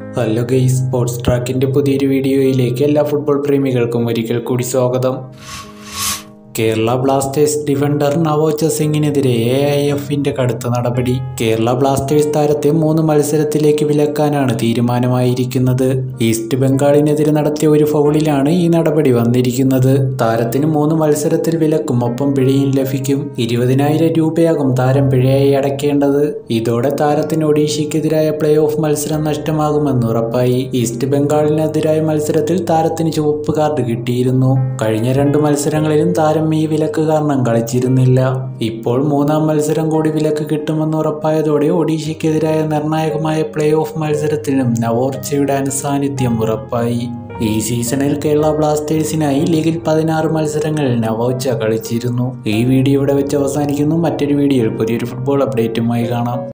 hello guys sports ട്രാക്കിൻ്റെ പുതിയൊരു വീഡിയോയിലേക്ക് എല്ലാ ഫുട്ബോൾ പ്രേമികൾക്കും ഒരിക്കൽ കൂടി സ്വാഗതം കേരള ബ്ലാസ്റ്റേഴ്സ് ഡിഫൻഡർ നവോച്ച സിംഗിനെതിരെ എ ഐ എഫിന്റെ കടുത്ത നടപടി കേരള ബ്ലാസ്റ്റേഴ്സ് താരത്തെ മൂന്ന് മത്സരത്തിലേക്ക് വിലക്കാനാണ് തീരുമാനമായിരിക്കുന്നത് ഈസ്റ്റ് ബംഗാളിനെതിരെ നടത്തിയ ഒരു ഫൗളിലാണ് ഈ നടപടി വന്നിരിക്കുന്നത് താരത്തിന് മൂന്ന് മത്സരത്തിൽ വിലക്കും ഒപ്പം പിഴയും ലഭിക്കും ഇരുപതിനായിരം രൂപയാകും താരം പിഴയായി അടയ്ക്കേണ്ടത് ഇതോടെ താരത്തിന് ഒഡീഷയ്ക്കെതിരായ പ്ലേ ഓഫ് മത്സരം നഷ്ടമാകുമെന്ന് ഉറപ്പായി ഈസ്റ്റ് ബംഗാളിനെതിരായ മത്സരത്തിൽ താരത്തിന് ചുവപ്പ് കാർഡ് കിട്ടിയിരുന്നു കഴിഞ്ഞ രണ്ട് മത്സരങ്ങളിലും താരം ഈ വിലക്ക് കാരണം കളിച്ചിരുന്നില്ല ഇപ്പോൾ മൂന്നാം മത്സരം കൂടി വിലക്ക് കിട്ടുമെന്ന് ഉറപ്പായതോടെ ഒഡീഷയ്ക്കെതിരായ നിർണായകമായ പ്ലേ ഓഫ് മത്സരത്തിലും നവോർച്ചയുടെ അനുസാന്നിധ്യം ഉറപ്പായി ഈ സീസണിൽ കേരള ബ്ലാസ്റ്റേഴ്സിനായി ലീഗിൽ പതിനാറ് മത്സരങ്ങളിൽ നവോച്ച കളിച്ചിരുന്നു ഈ വീഡിയോ ഇവിടെ വെച്ച് അവസാനിക്കുന്നു മറ്റൊരു വീഡിയോയിൽ പുതിയൊരു ഫുട്ബോൾ അപ്ഡേറ്റുമായി കാണാം